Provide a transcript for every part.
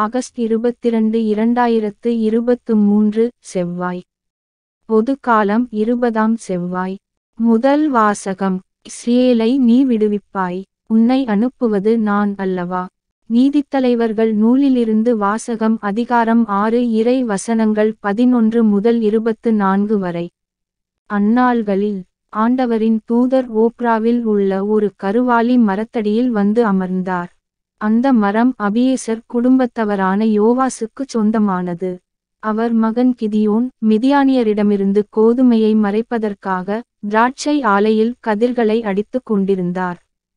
August இருபத்திரண்டு இரண்டாயிரத்து இருபத்து மூன்று செவ்வாய் பொது காலம் இருபதாம் செவ்வாய் முதல் வாசகம் இஸ்ரேலை நீ விடுவிப்பாய் உன்னை அனுப்புவது நான் அல்லவா நீதித்தலைவர்கள் நூலிலிருந்து வாசகம் அதிகாரம் ஆறு இறை வசனங்கள் பதினொன்று முதல் இருபத்து நான்கு வரை அந்நாள்களில் ஆண்டவரின் தூதர் ஓப்ராவில் உள்ள ஒரு கருவாலி மரத்தடியில் வந்து அமர்ந்தார் அந்த மரம் அபியேசர் குடும்பத்தவரான யோவாசுக்குச் சொந்தமானது அவர் மகன் கிதியோன் மிதியானியரிடமிருந்து கோதுமையை மறைப்பதற்காக திராட்சை ஆலையில் கதிர்களை அடித்துக் கொண்டிருந்தார்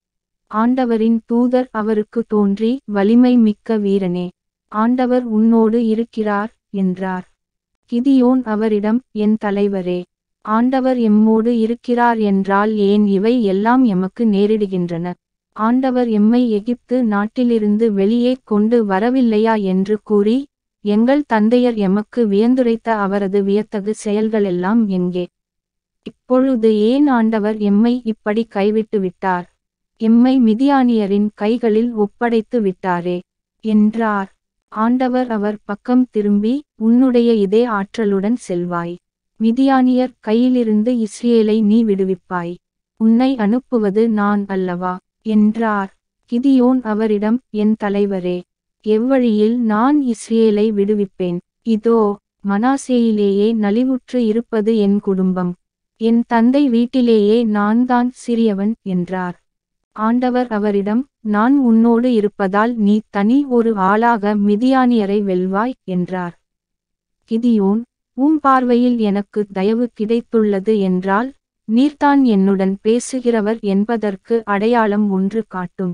ஆண்டவரின் தூதர் அவருக்கு தோன்றி வலிமை மிக்க வீரனே ஆண்டவர் உன்னோடு இருக்கிறார் என்றார் கிதியோன் அவரிடம் என் தலைவரே ஆண்டவர் எம்மோடு இருக்கிறார் என்றால் ஏன் இவை எல்லாம் எமக்கு நேரிடுகின்றன ஆண்டவர் எம்மை எகிப்து நாட்டிலிருந்து வெளியே கொண்டு வரவில்லையா என்று கூறி எங்கள் தந்தையர் எமக்கு வியந்துரைத்த அவரது வியத்தகு செயல்களெல்லாம் எங்கே இப்பொழுது ஏன் ஆண்டவர் எம்மை இப்படி கைவிட்டு விட்டார் எம்மை மிதியானியரின் கைகளில் ஒப்படைத்து விட்டாரே என்றார் ஆண்டவர் அவர் பக்கம் திரும்பி உன்னுடைய இதே ஆற்றலுடன் செல்வாய் மிதியானியர் கையிலிருந்து இஸ்ரேலை நீ விடுவிப்பாய் உன்னை அனுப்புவது நான் அல்லவா என்றார் கிதியோன் அவரிடம் என் தலைவரே எவ்வழியில் நான் இஸ்ரேலை விடுவிப்பேன் இதோ மனாசேயிலேயே நலிவுற்று இருப்பது என் குடும்பம் என் தந்தை வீட்டிலேயே நான் தான் சிறியவன் என்றார் ஆண்டவர் அவரிடம் நான் உன்னோடு இருப்பதால் நீ தனி ஒரு ஆளாக மிதியானியரை வெல்வாய் என்றார் கிதியோன் உம் பார்வையில் எனக்கு தயவு கிடைத்துள்ளது என்றால் நீர்தான் என்னுடன் பேசுகிறவர் என்பதற்கு அடையாளம் ஒன்று காட்டும்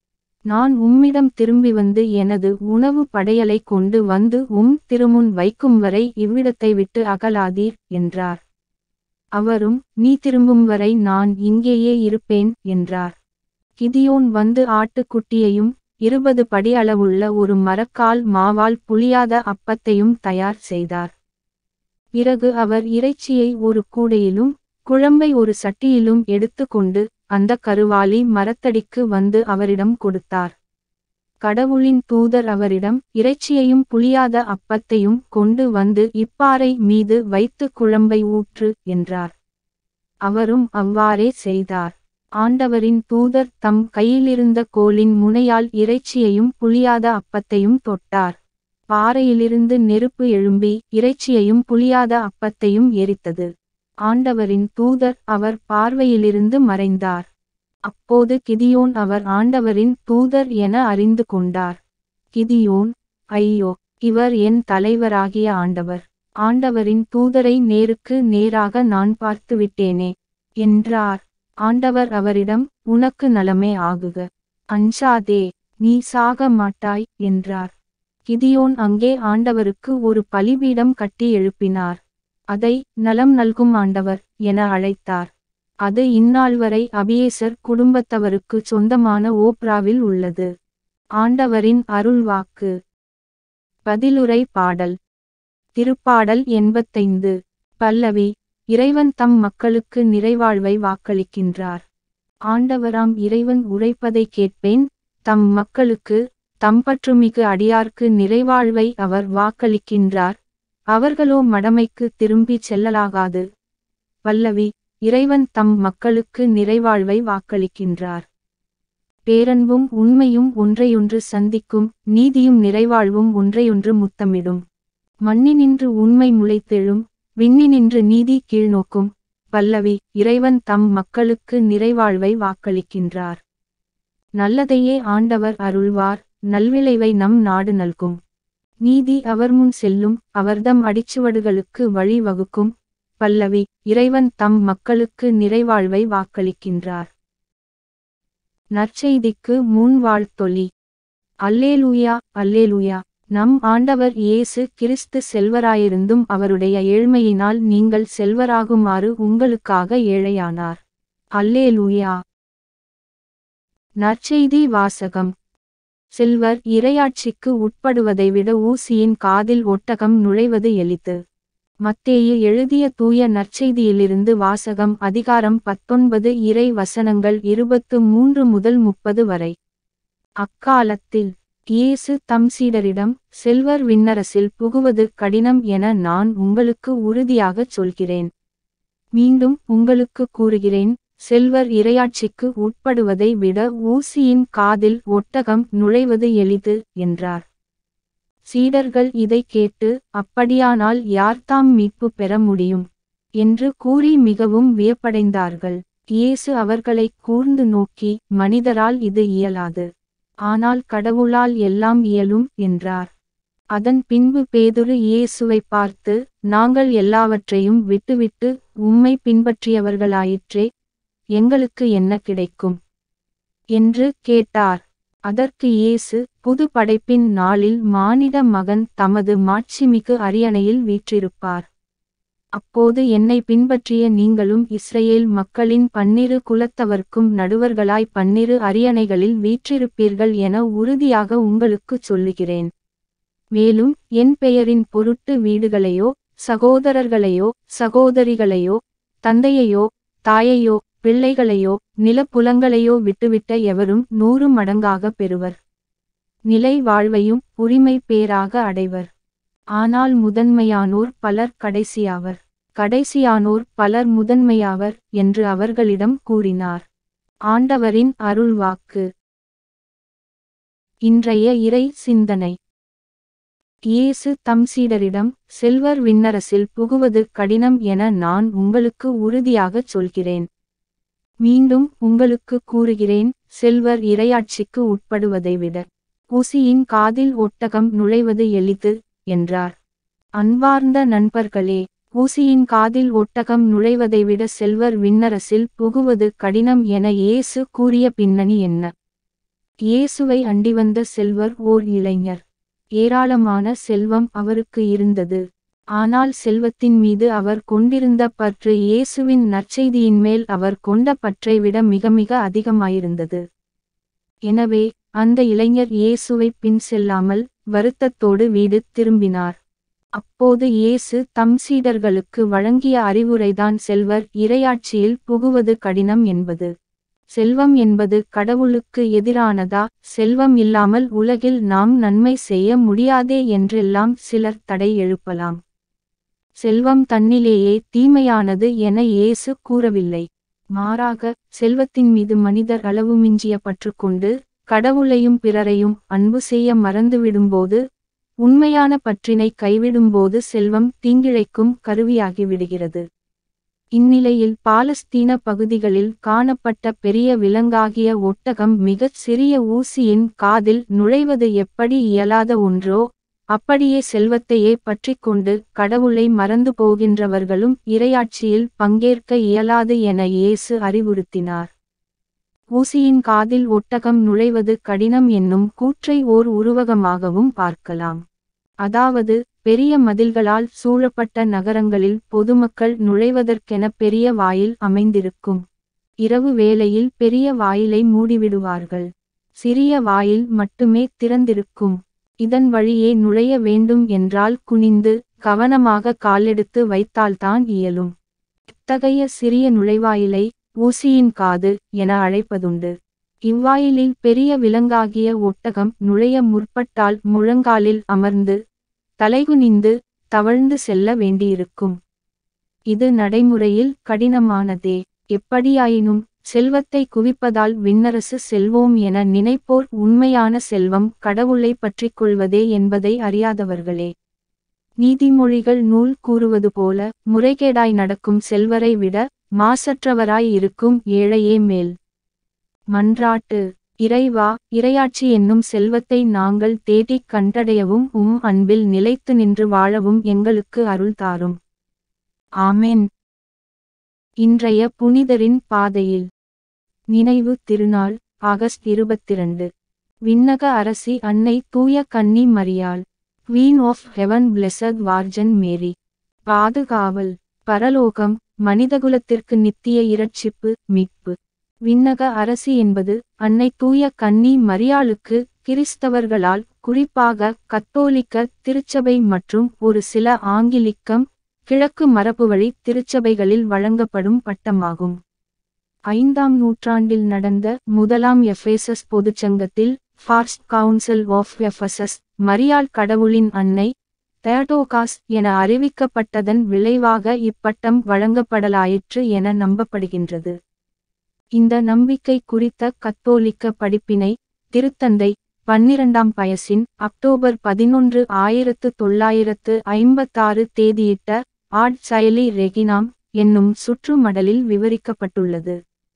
நான் உம்மிடம் திரும்பி வந்து எனது உணவு படையலை கொண்டு வந்து உம் திருமுன் வைக்கும் வரை இவ்விடத்தை விட்டு அகலாதீர் என்றார் அவரும் நீ திரும்பும் வரை நான் இங்கேயே இருப்பேன் என்றார் கிதியோன் வந்து ஆட்டுக்குட்டியையும் இருபது படி அளவுள்ள ஒரு மரக்கால் மாவால் புளியாத அப்பத்தையும் தயார் செய்தார் பிறகு அவர் இறைச்சியை ஒரு கூடையிலும் குழம்பை ஒரு சட்டியிலும் எடுத்துக்கொண்டு அந்த கருவாலி மரத்தடிக்கு வந்து அவரிடம் கொடுத்தார் கடவுளின் தூதர் அவரிடம் இறைச்சியையும் புளியாத அப்பத்தையும் கொண்டு வந்து இப்பாறை மீது வைத்து குழம்பை ஊற்று என்றார் அவரும் அவ்வாறே செய்தார் ஆண்டவரின் தூதர் தம் கையிலிருந்த கோலின் முனையால் இறைச்சியையும் புளியாத அப்பத்தையும் தொட்டார் பாறையிலிருந்து நெருப்பு எழும்பி இறைச்சியையும் புளியாத அப்பத்தையும் எரித்தது ஆண்டவரின் தூதர் அவர் பார்வையிலிருந்து மறைந்தார் அப்போது கிதியோன் அவர் ஆண்டவரின் தூதர் என அறிந்து கொண்டார் கிதியோன் ஐயோ இவர் என் தலைவராகிய ஆண்டவர் ஆண்டவரின் தூதரை நேருக்கு நேராக நான் பார்த்துவிட்டேனே என்றார் ஆண்டவர் அவரிடம் உனக்கு நலமே ஆகுக அஞ்சாதே நீ சாக மாட்டாய் என்றார் கிதியோன் அங்கே ஆண்டவருக்கு ஒரு பலிபீடம் கட்டி எழுப்பினார் அதை நலம் நல்கும் ஆண்டவர் என அழைத்தார் அது இந்நாள் வரை அபியேசர் குடும்பத்தவருக்கு சொந்தமான ஓப்ராவில் உள்ளது ஆண்டவரின் அருள்வாக்கு பதிலுரை பாடல் திருப்பாடல் எண்பத்தைந்து பல்லவி இறைவன் தம் மக்களுக்கு நிறைவாழ்வை வாக்களிக்கின்றார் ஆண்டவராம் இறைவன் உரைப்பதை கேட்பேன் தம் மக்களுக்கு தம்பற்றுமிகு அடியார்க்கு நிறைவாழ்வை அவர் வாக்களிக்கின்றார் அவர்களோ மடமைக்கு திரும்பிச் செல்லலாகாது பல்லவி இறைவன் தம் மக்களுக்கு நிறைவாழ்வை வாக்களிக்கின்றார் பேரன்பும் உண்மையும் ஒன்றையொன்று சந்திக்கும் நீதியும் நிறைவாழ்வும் ஒன்றையொன்று முத்தமிடும் மண்ணினின்று உண்மை முளைத்தெழும் விண்ணினின்று நீதி கீழ்நோக்கும் பல்லவி இறைவன் தம் மக்களுக்கு நிறைவாழ்வை வாக்களிக்கின்றார் நல்லதையே ஆண்டவர் அருள்வார் நல்விளைவை நம் நாடு நல்கும் நீதி அவர் முன் செல்லும் அவர்தம் அடிச்சுவடுகளுக்கு வழி வகுக்கும் பல்லவி இறைவன் தம் மக்களுக்கு நிறைவாழ்வை வாக்களிக்கின்றார் நற்செய்திக்கு முன் வாழ்த்தொலி அல்லேலூயா அல்லேலூயா நம் ஆண்டவர் இயேசு கிறிஸ்து செல்வராயிருந்தும் அவருடைய ஏழ்மையினால் நீங்கள் செல்வராகுமாறு உங்களுக்காக ஏழையானார் அல்லேலூயா நற்செய்தி வாசகம் செல்வர் இரையாட்சிக்கு உட்படுவதை விட ஊசியின் காதில் ஒட்டகம் நுழைவது எளிது மத்தேயு எழுதிய தூய நற்செய்தியிலிருந்து வாசகம் அதிகாரம் பத்தொன்பது இறை வசனங்கள் இருபத்து மூன்று முதல் முப்பது வரை அக்காலத்தில் இயேசு தம் சீடரிடம் செல்வர் விண்ணரசில் புகுவது கடினம் என நான் உங்களுக்கு உறுதியாகச் சொல்கிறேன் மீண்டும் உங்களுக்கு கூறுகிறேன் செல்வர் இரையாட்சிக்கு உட்படுவதை விட ஊசியின் காதில் ஒட்டகம் நுழைவது எளிது என்றார் சீடர்கள் இதை கேட்டு அப்படியானால் யார்தாம் மீட்பு பெற முடியும் என்று கூறி மிகவும் வியப்படைந்தார்கள் இயேசு அவர்களை கூர்ந்து நோக்கி மனிதரால் இது இயலாது ஆனால் கடவுளால் எல்லாம் இயலும் என்றார் அதன் பின்பு பேதுரு இயேசுவை பார்த்து நாங்கள் எல்லாவற்றையும் விட்டுவிட்டு உம்மை பின்பற்றியவர்களாயிற்றே எங்களுக்கு என்ன கிடைக்கும் என்று கேட்டார் அதற்கு இயேசு புது படைப்பின் நாளில் மானிட மகன் தமது மாட்சிமிகு அரியணையில் வீற்றிருப்பார் அப்போது என்னை பின்பற்றிய நீங்களும் இஸ்ரேல் மக்களின் பன்னிரு குலத்தவர்க்கும் நடுவர்களாய் பன்னிரு அரியணைகளில் வீற்றிருப்பீர்கள் என உறுதியாக உங்களுக்குச் சொல்லுகிறேன் மேலும் என் பெயரின் பொருட்டு வீடுகளையோ சகோதரர்களையோ சகோதரிகளையோ தந்தையையோ தாயையோ பிள்ளைகளையோ நிலப்புலங்களையோ விட்டுவிட்ட எவரும் நூறு மடங்காக பெறுவர் நிலை வாழ்வையும் உரிமை பேராக அடைவர் ஆனால் முதன்மையானோர் பலர் கடைசியாவர் கடைசியானோர் பலர் முதன்மையாவர் என்று அவர்களிடம் கூறினார் ஆண்டவரின் அருள்வாக்கு இன்றைய இறை சிந்தனை இயேசு தம் சீடரிடம் செல்வர் விண்ணரசில் புகுவது கடினம் என நான் உங்களுக்கு உறுதியாகச் சொல்கிறேன் மீண்டும் உங்களுக்கு கூறுகிறேன் செல்வர் இரையாட்சிக்கு உட்படுவதை விட ஊசியின் காதில் ஒட்டகம் நுழைவது எளிது என்றார் அன்பார்ந்த நண்பர்களே ஊசியின் காதில் ஒட்டகம் நுழைவதை விட செல்வர் விண்ணரசில் புகுவது கடினம் என இயேசு கூறிய பின்னணி என்ன இயேசுவை அண்டிவந்த செல்வர் ஓர் இளைஞர் ஏராளமான செல்வம் அவருக்கு இருந்தது ஆனால் செல்வத்தின் மீது அவர் கொண்டிருந்த பற்று இயேசுவின் நற்செய்தியின் மேல் அவர் கொண்ட பற்றை விட மிக மிக அதிகமாயிருந்தது எனவே அந்த இளைஞர் இயேசுவை பின் செல்லாமல் வருத்தத்தோடு வீடு திரும்பினார் அப்போது இயேசு தம் சீடர்களுக்கு வழங்கிய அறிவுரைதான் செல்வர் இரையாட்சியில் புகுவது கடினம் என்பது செல்வம் என்பது கடவுளுக்கு எதிரானதா செல்வம் இல்லாமல் உலகில் நாம் நன்மை செய்ய முடியாதே என்றெல்லாம் சிலர் தடை எழுப்பலாம் செல்வம் தன்னிலேயே தீமையானது என இயேசு கூறவில்லை மாறாக செல்வத்தின் மீது மனிதர் அளவு மிஞ்சிய பற்றுக்கொண்டு கடவுளையும் பிறரையும் அன்பு செய்ய மறந்துவிடும்போது உண்மையான பற்றினை கைவிடும்போது செல்வம் தீங்கிழைக்கும் கருவியாகி விடுகிறது இந்நிலையில் பாலஸ்தீன பகுதிகளில் காணப்பட்ட பெரிய விலங்காகிய ஒட்டகம் மிகச் சிறிய ஊசியின் காதில் நுழைவது எப்படி இயலாத ஒன்றோ அப்படியே செல்வத்தையே பற்றிக்கொண்டு கடவுளை மறந்து போகின்றவர்களும் இரையாட்சியில் பங்கேற்க இயலாது என இயேசு அறிவுறுத்தினார் ஊசியின் காதில் ஒட்டகம் நுழைவது கடினம் என்னும் கூற்றை ஓர் உருவகமாகவும் பார்க்கலாம் அதாவது பெரிய மதில்களால் சூழப்பட்ட நகரங்களில் பொதுமக்கள் நுழைவதற்கென பெரிய வாயில் அமைந்திருக்கும் இரவு வேளையில் பெரிய வாயிலை மூடிவிடுவார்கள் சிறிய வாயில் மட்டுமே திறந்திருக்கும் இதன் வழியே நுழைய வேண்டும் என்றால் குனிந்து கவனமாக காலெடுத்து வைத்தால்தான் இயலும் இத்தகைய சிறிய நுழைவாயிலை ஊசியின் காது என அழைப்பதுண்டு இவ்வாயிலில் பெரிய விலங்காகிய ஒட்டகம் நுழைய முற்பட்டால் முழங்காலில் அமர்ந்து தலைகுனிந்து தவழ்ந்து செல்ல வேண்டியிருக்கும் இது நடைமுறையில் கடினமானதே எப்படியாயினும் செல்வத்தை குவிப்பதால் விண்ணரசு செல்வோம் என நினைப்போர் உண்மையான செல்வம் கடவுளை பற்றிக் கொள்வதே என்பதை அறியாதவர்களே நீதிமொழிகள் நூல் கூறுவது போல முறைகேடாய் நடக்கும் செல்வரை விட மாசற்றவராய் இருக்கும் ஏழையே மேல் மன்றாட்டு இறைவா இரையாட்சி என்னும் செல்வத்தை நாங்கள் தேடிக் கண்டடையவும் உம் அன்பில் நிலைத்து நின்று வாழவும் எங்களுக்கு அருள் தாரும் ஆமென் இன்றைய புனிதரின் பாதையில் நினைவு திருநாள் ஆகஸ்ட் இருபத்திரண்டு விண்ணக அரசி அன்னை தூய கன்னி மரியாள் queen of heaven blessed virgin Mary பாதுகாவல் பரலோகம் மனிதகுலத்திற்கு நித்திய இரட்சிப்பு மீட்பு விண்ணக அரசி என்பது அன்னை தூய கன்னி மரியாளுக்கு கிறிஸ்தவர்களால் குறிப்பாக கத்தோலிக்க திருச்சபை மற்றும் ஒரு சில ஆங்கிலிக்கம் கிழக்கு மரபுவழி திருச்சபைகளில் வழங்கப்படும் பட்டமாகும் ஐந்தாம் நூற்றாண்டில் நடந்த முதலாம் எஃபேசஸ் பொதுச்சங்கத்தில் ஃபார்ஸ்ட் கவுன்சில் ஆஃப் எஃபசஸ் மரியாள் கடவுளின் அன்னை தேட்டோகாஸ் என அறிவிக்கப்பட்டதன் விளைவாக இப்பட்டம் வழங்கப்படலாயிற்று என நம்பப்படுகின்றது இந்த நம்பிக்கை குறித்த கத்தோலிக்க படிப்பினை திருத்தந்தை பன்னிரண்டாம் பயசின் அக்டோபர் பதினொன்று ஆயிரத்து தொள்ளாயிரத்து ஐம்பத்தாறு தேதியிட்ட ஆட் செயலி ரெகினாம் என்னும் சுற்றுமடலில் விவரிக்கப்பட்டுள்ளது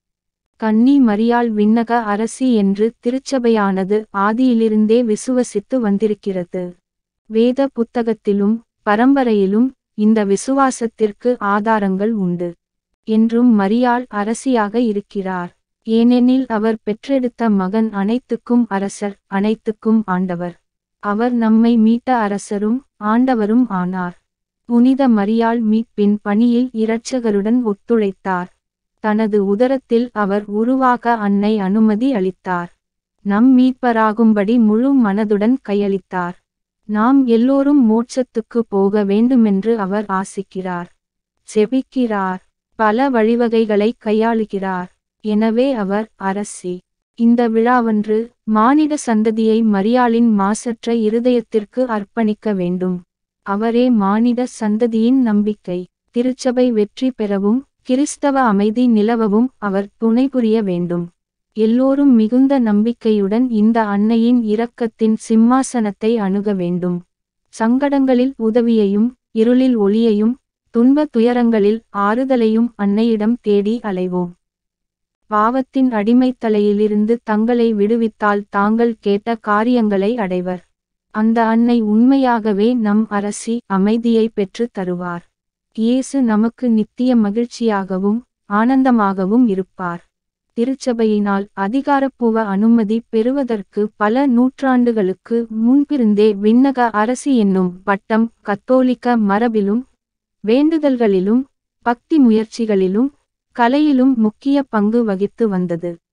கன்னி மரியாள் விண்ணக அரசி என்று திருச்சபையானது ஆதியிலிருந்தே விசுவசித்து வந்திருக்கிறது வேத புத்தகத்திலும் பரம்பரையிலும் இந்த விசுவாசத்திற்கு ஆதாரங்கள் உண்டு என்றும் மரியாள் அரசியாக இருக்கிறார் ஏனெனில் அவர் பெற்றெடுத்த மகன் அனைத்துக்கும் அரசர் அனைத்துக்கும் ஆண்டவர் அவர் நம்மை மீட்ட அரசரும் ஆண்டவரும் ஆனார் புனித மரியாள் மீட்பின் பணியில் இரட்சகருடன் ஒத்துழைத்தார் தனது உதரத்தில் அவர் உருவாக அன்னை அனுமதி அளித்தார் நம் மீட்பராகும்படி முழு மனதுடன் கையளித்தார் நாம் எல்லோரும் மோட்சத்துக்கு போக வேண்டுமென்று அவர் ஆசிக்கிறார் செபிக்கிறார் பல வழிவகைகளை கையாளுகிறார் எனவே அவர் அரசி இந்த விழாவன்று மானிட சந்ததியை மரியாளின் மாசற்ற இருதயத்திற்கு அர்ப்பணிக்க வேண்டும் அவரே மானிட சந்ததியின் நம்பிக்கை திருச்சபை வெற்றி பெறவும் கிறிஸ்தவ அமைதி நிலவவும் அவர் துணை புரிய வேண்டும் எல்லோரும் மிகுந்த நம்பிக்கையுடன் இந்த அன்னையின் இரக்கத்தின் சிம்மாசனத்தை அணுக வேண்டும் சங்கடங்களில் உதவியையும் இருளில் ஒளியையும் துன்ப துயரங்களில் ஆறுதலையும் அன்னையிடம் தேடி அலைவோம் பாவத்தின் அடிமைத்தலையிலிருந்து தங்களை விடுவித்தால் தாங்கள் கேட்ட காரியங்களை அடைவர் அந்த அன்னை உண்மையாகவே நம் அரசி அமைதியை பெற்று தருவார் இயேசு நமக்கு நித்திய மகிழ்ச்சியாகவும் ஆனந்தமாகவும் இருப்பார் திருச்சபையினால் அதிகாரப்பூர்வ அனுமதி பெறுவதற்கு பல நூற்றாண்டுகளுக்கு முன்பிருந்தே விண்ணக அரசி என்னும் பட்டம் கத்தோலிக்க மரபிலும் வேண்டுதல்களிலும் பக்தி முயற்சிகளிலும் கலையிலும் முக்கிய பங்கு வகித்து வந்தது